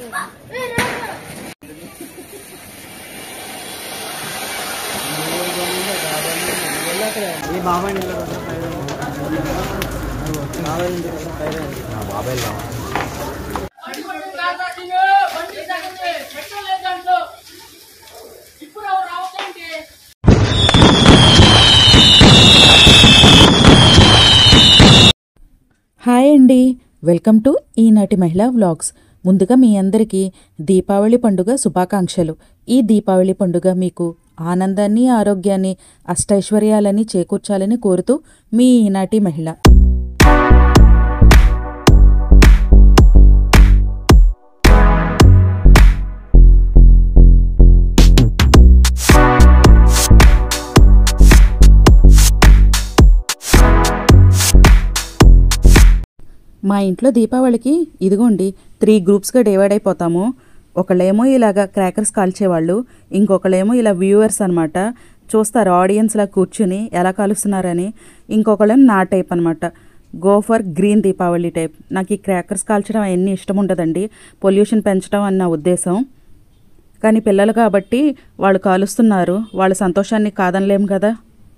ఈ బాబాయ్ బాబాయ్ బాబాయ్ హాయ్ అండి వెల్కమ్ టు ఈనాటి మహిళా వ్లాగ్స్ ముందుగా మీ అందరికీ దీపావళి పండుగ శుభాకాంక్షలు ఈ దీపావళి పండుగ మీకు ఆనందాన్ని ఆరోగ్యాన్ని అష్టైశ్వర్యాలని చేకూర్చాలని కోరుతూ మీ ఈనాటి మహిళ మా ఇంట్లో దీపావళికి ఇదిగోండి త్రీ గ్రూప్స్గా డివైడ్ అయిపోతాము ఒకళ్ళేమో ఇలాగ క్రాకర్స్ కాల్చేవాళ్ళు ఇంకొకళ్ళేమో ఇలా వ్యూవర్స్ అనమాట చూస్తారు ఆడియన్స్లా కూర్చుని ఎలా కాలుస్తున్నారని ఇంకొకళ్ళేమో నా టైప్ అనమాట go for green Deepavali type నాకు ఈ క్రాకర్స్ కాల్చడం అవన్నీ ఇష్టం ఉండదండి పొల్యూషన్ పెంచడం అని నా ఉద్దేశం కానీ పిల్లలు కాబట్టి వాళ్ళు కాలుస్తున్నారు వాళ్ళ సంతోషాన్ని కాదనలేం కదా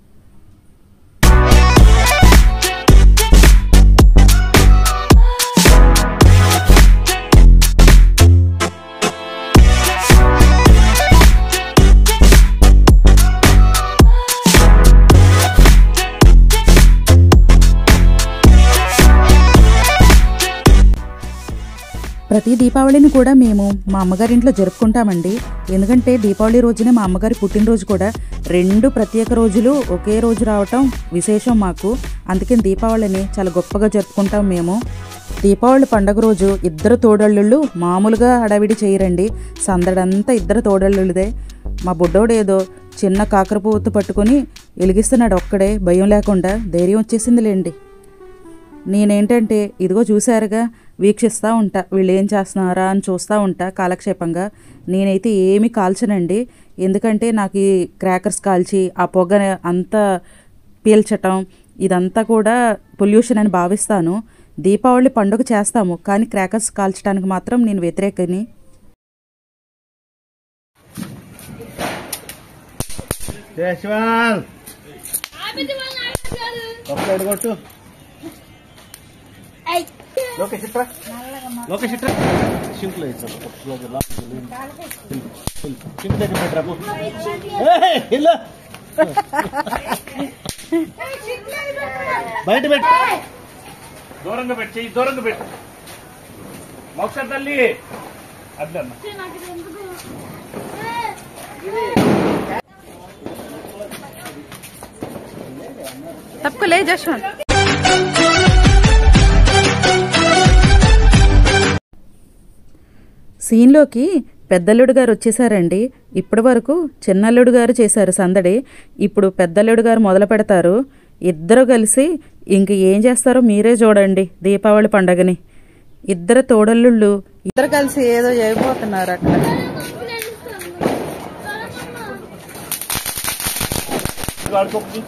ప్రతి దీపావళిని కూడా మేము మా అమ్మగారింట్లో జరుపుకుంటామండి ఎందుకంటే దీపావళి రోజునే మా అమ్మగారి పుట్టినరోజు కూడా రెండు ప్రత్యేక రోజులు ఒకే రోజు రావటం విశేషం మాకు అందుకని దీపావళిని చాలా గొప్పగా జరుపుకుంటాం మేము దీపావళి పండగ రోజు ఇద్దరు తోడళ్ళుళ్ళు మామూలుగా హడావిడి చేయరండి సందడంతా ఇద్దరు తోడళ్ళుదే మా బుడ్డోడు ఏదో చిన్న కాకర పువ్వుతు పట్టుకొని వెలిగిస్తున్నాడు ఒక్కడే భయం లేకుండా ధైర్యం వచ్చేసిందిలేండి నేనేంటంటే ఇదిగో చూశారుగా వీక్షిస్తూ ఉంటా వీళ్ళు ఏం చేస్తున్నారా అని చూస్తూ ఉంటా కాలక్షేపంగా నేనైతే ఏమీ కాల్చనండి ఎందుకంటే నాకు ఈ క్రాకర్స్ కాల్చి ఆ పొగ అంతా పీల్చటం ఇదంతా కూడా పొల్యూషన్ అని భావిస్తాను దీపావళి పండుగ చేస్తాము కానీ క్రాకర్స్ కాల్చడానికి మాత్రం నేను వ్యతిరేకని యశ్వాల్ ఒక్కడు కొట్టు లోకేష్ ఇట్రా లోకేష్ ఇట్రా సింపుల్ సింపుల్ దగ్గర పెట్టరాబు ఇల్లు బయట పెట్టు దూరంగా పెట్టి చెయ్యి దూరంగా పెట్టు మోక్ష తల్లి అద్దన్న తప్పులే జశ్వంత్ సీన్లోకి పెద్దల్లుడు గారు వచ్చేసారండి ఇప్పటి వరకు చిన్నల్లుడు గారు చేశారు సందడి ఇప్పుడు పెద్దల్లుడు గారు మొదలు పెడతారు ఇద్దరు కలిసి ఇంక ఏం చేస్తారో మీరే చూడండి దీపావళి పండగని ఇద్దరు తోడల్లుళ్ళు ఇద్దరు కలిసి ఏదో చేయబోతున్నారు అక్కడ వాడుకోకి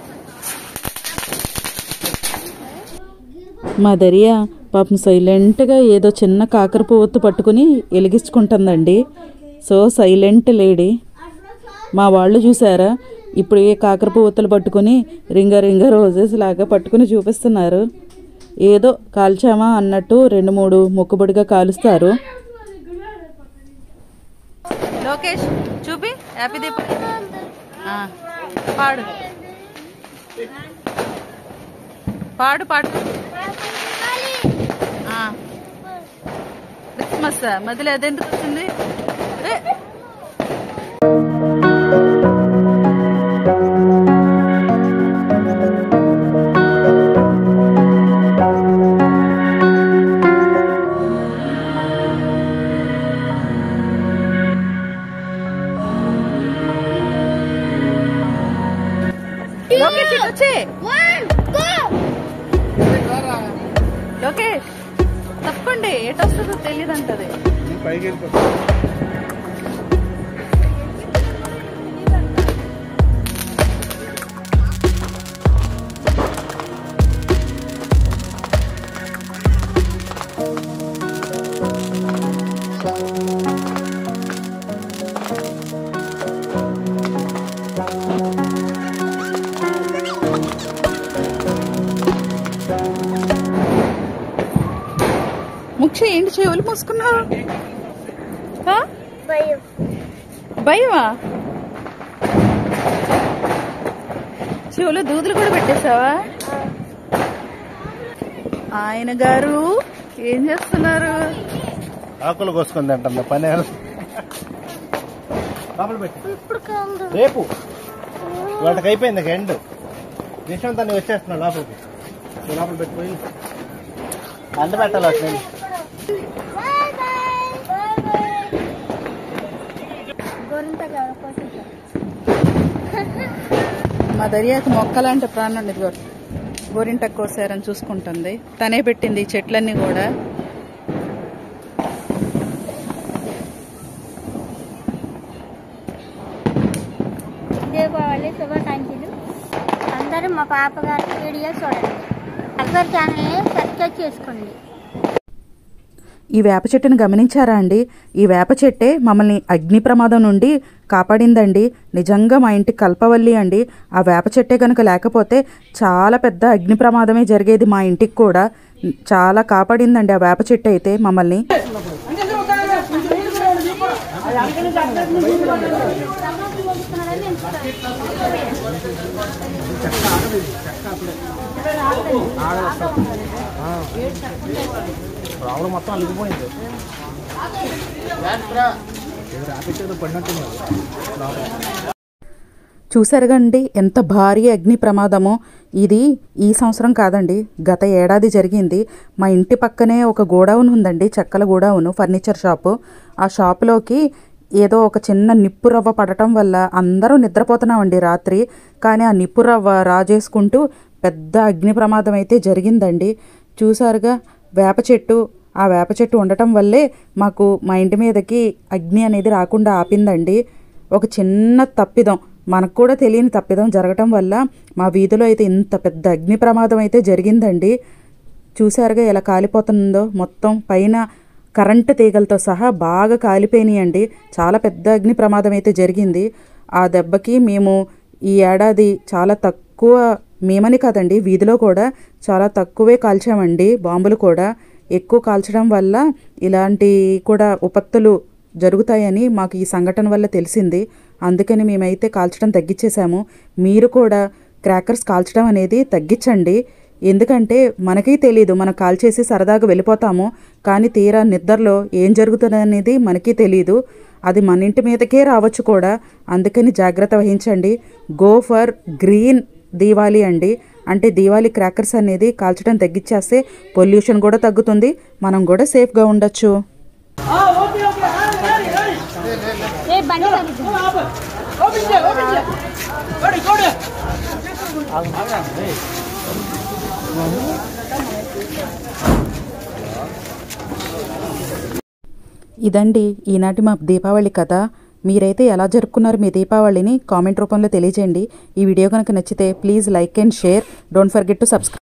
మా దరియా పాపం సైలెంట్గా ఏదో చిన్న కాకర పువ్వొత్తు పట్టుకుని వెలిగించుకుంటుందండి సో సైలెంట్ లేడీ మా వాళ్ళు చూసారా ఇప్పుడు ఏ కాకర పువ్వొత్తులు పట్టుకుని రింగ రింగ రోజెస్ లాగా పట్టుకుని చూపిస్తున్నారు ఏదో కాల్చామా అన్నట్టు రెండు మూడు మొక్కుబడిగా కాలుస్తారు లోకేష్ చూపి హ్యాపీ దీపావళి పాడు పాడు పాడు క్రిస్మస్ మధ్యలో అదెందుకు వచ్చింది ఏ! లోకేష్ ఇటు వచ్చి లోకేష్ తప్పండి ఎటొస్తుందో తెలియదు అంటది పైకి వెళ్ళిపో One, go! ముక్ష ఏంటి చెవులు మూసుకున్నావు ఆ? భయం భయమా చెవులో దూదులు కూడా పెట్టేశావా ఆయన గారు ఏం చేస్తున్నారు ఆకులు కోసుకుంది అంటుంది పని లోపల పెట్టి ఇప్పుడు కాదు రేపు వాటికి అయిపోయింది ఇక ఎండ్ నిమిషం తను వచ్చేస్తున్నా లోపలికి నువ్వు లోపల పెట్టిపోయి అండ పెట్టాలి అట్లా బాయ్ బాయ్ బాయ్ బాయ్ గోరింత కాదు కోసేసా మా దర్యాకు మొక్కలాంటి ప్రాణం ఇదిగో గోరింటకు కోసారని చూసుకుంటుంది తనే పెట్టింది ఈ చెట్లన్నీ కూడా దీపావళి శుభాకాంక్షలు అందరూ మా పాప గారి వీడియో చూడండి అక్బర్ ఛానల్ని సబ్స్క్రైబ్ చేసుకోండి ఈ వేప చెట్టును గమనించారా అండి ఈ వేప చెట్టే మమ్మల్ని అగ్ని ప్రమాదం నుండి కాపాడిందండి నిజంగా మా ఇంటికి కల్పవల్లి అండి ఆ వేప చెట్టే కనుక లేకపోతే చాలా పెద్ద అగ్ని ప్రమాదమే జరిగేది మా ఇంటికి కూడా చాలా కాపాడిందండి ఆ వేప చెట్టు అయితే మమ్మల్ని రావులు మొత్తం అలిగిపోయింది రాపిచ్చేదో పడినట్టుంది చూసారుగండి ఎంత భారీ అగ్ని ప్రమాదమో ఇది ఈ సంవత్సరం కాదండి గత ఏడాది జరిగింది మా ఇంటి పక్కనే ఒక గోడౌన్ ఉందండి చెక్కల గోడౌన్ ఫర్నిచర్ షాపు ఆ షాపులోకి ఏదో ఒక చిన్న నిప్పు రవ్వ పడటం వల్ల అందరూ నిద్రపోతున్నామండి రాత్రి కానీ ఆ నిప్పు రవ్వ రాజేసుకుంటూ పెద్ద అగ్ని ప్రమాదం అయితే జరిగిందండి చూసారుగా వేప చెట్టు ఆ వేప చెట్టు ఉండటం వల్లే మాకు మా ఇంటి మీదకి అగ్ని అనేది రాకుండా ఆపిందండి ఒక చిన్న తప్పిదం మనకు కూడా తెలియని తప్పిదం జరగటం వల్ల మా వీధిలో అయితే ఇంత పెద్ద అగ్ని ప్రమాదం అయితే జరిగిందండి చూసారుగా ఎలా కాలిపోతుందో మొత్తం పైన కరెంటు తీగలతో సహా బాగా కాలిపోయినాయండి చాలా పెద్ద అగ్ని ప్రమాదం అయితే జరిగింది ఆ దెబ్బకి మేము ఈ ఏడాది చాలా తక్కువ మేమని కాదండి వీధిలో కూడా చాలా తక్కువే కాల్చామండి బాంబులు కూడా ఎక్కువ కాల్చడం వల్ల ఇలాంటి కూడా ఉపత్తులు జరుగుతాయని మాకు ఈ సంఘటన వల్ల తెలిసింది అందుకని మేమైతే కాల్చడం తగ్గించేశాము మీరు కూడా క్రాకర్స్ కాల్చడం అనేది తగ్గించండి ఎందుకంటే మనకి తెలీదు మనం కాల్చేసి సరదాగా వెళ్ళిపోతాము కానీ తీరా నిద్రలో ఏం జరుగుతుంది అనేది మనకి తెలీదు అది మన ఇంటి మీదకే రావచ్చు కూడా అందుకని జాగ్రత్త వహించండి గో ఫర్ గ్రీన్ దీవాలి అండి అంటే దీవాలి క్రాకర్స్ అనేది కాల్చడం తగ్గించేస్తే పొల్యూషన్ కూడా తగ్గుతుంది మనం కూడా సేఫ్గా ఉండొచ్చు ఏ బండి తగ్గుతుంది ఇదండి ఈనాటి మా దీపావళి కథ మీరైతే ఎలా జరుపుకున్నారు మీ దీపావళిని కామెంట్ రూపంలో తెలియజేయండి ఈ వీడియో కనుక నచ్చితే please like and share don't forget to subscribe